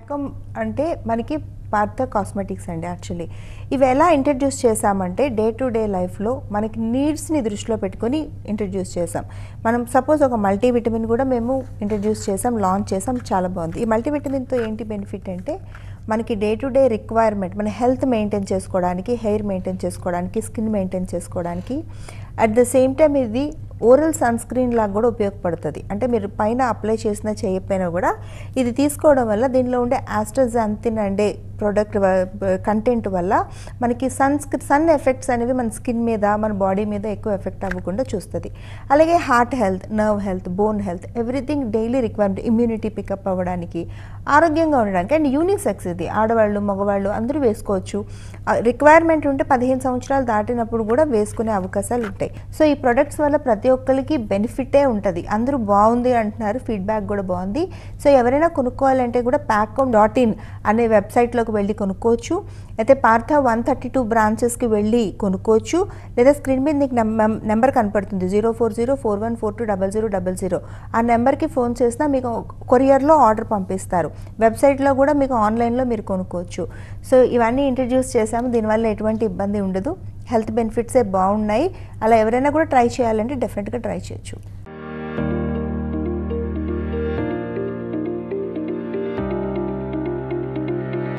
ప్యాకమ్ అంటే మనకి పార్థ కాస్మెటిక్స్ అండి యాక్చువల్లీ ఇవి ఎలా ఇంట్రడ్యూస్ చేసామంటే డే టు డే లైఫ్లో మనకి నీడ్స్ని దృష్టిలో పెట్టుకొని ఇంట్రడ్యూస్ చేసాం మనం సపోజ్ ఒక మల్టీవిటమిన్ కూడా మేము ఇంట్రడ్యూస్ చేసాం లాంచ్ చేసాం చాలా బాగుంది ఈ మల్టీవిటమిన్తో ఏంటి బెనిఫిట్ అంటే మనకి డే టు డే రిక్వైర్మెంట్ మన హెల్త్ మెయింటైన్ చేసుకోవడానికి హెయిర్ మెయింటైన్ చేసుకోవడానికి స్కిన్ మెయింటైన్ చేసుకోవడానికి అట్ ద సేమ్ టైం ఇది ఓరల్ సన్ స్క్రీన్ లాగా కూడా ఉపయోగపడుతుంది అంటే మీరు పైన అప్లై చేసిన చేయకపోయినా కూడా ఇది తీసుకోవడం వల్ల దీనిలో ఉండే ఆస్ట్రజాంతిన్ అంటే ప్రోడక్ట్ కంటెంట్ వల్ల మనకి సన్ సన్ ఎఫెక్ట్స్ అనేవి మన స్కిన్ మీద మన బాడీ మీద ఎక్కువ ఎఫెక్ట్ అవ్వకుండా చూస్తుంది అలాగే heart health nerve health bone health everything daily requirement immunity pickup అవ్వడానికి ఆరోగ్యంగా ఉండడానికి అండ్ యూనిసెక్స్ ఇది ఆడవాళ్ళు మగవాళ్ళు అందరూ వేసుకోవచ్చు రిక్వైర్మెంట్ ఉంటే పదిహేను సంవత్సరాలు దాటినప్పుడు కూడా వేసుకునే అవకాశాలు ఉంటాయి సో ఈ ప్రొడక్ట్స్ వల్ల ప్రతి ఒక్కరికి బెనిఫిటే ఉంటుంది అందరూ బాగుంది అంటున్నారు ఫీడ్బ్యాక్ కూడా బాగుంది సో ఎవరైనా కొనుక్కోవాలంటే కూడా ప్యాకమ్ డాట్ ఇన్ అనే వెబ్సైట్లోకి వెళ్ళి కొనుక్కోవచ్చు అయితే పార్థ వన్ థర్టీ టూ బ్రాంచెస్కి వెళ్ళి కొనుక్కోవచ్చు లేదా స్క్రీన్ మీద నీకు నెంబర్ కనపడుతుంది zero four zero four one four two double zero double zero ఆ నెంబర్కి ఫోన్ చేసినా మీకు కొరియర్లో ఆర్డర్ పంపిస్తారు వెబ్సైట్లో కూడా మీకు ఆన్లైన్లో మీరు కొనుక్కోవచ్చు సో ఇవన్నీ ఇంట్రడ్యూస్ చేసాము దీనివల్ల ఎటువంటి ఇబ్బంది ఉండదు హెల్త్ బెనిఫిట్సే బాగున్నాయి అలా ఎవరైనా కూడా ట్రై చేయాలంటే డెఫినెట్గా ట్రై చేయొచ్చు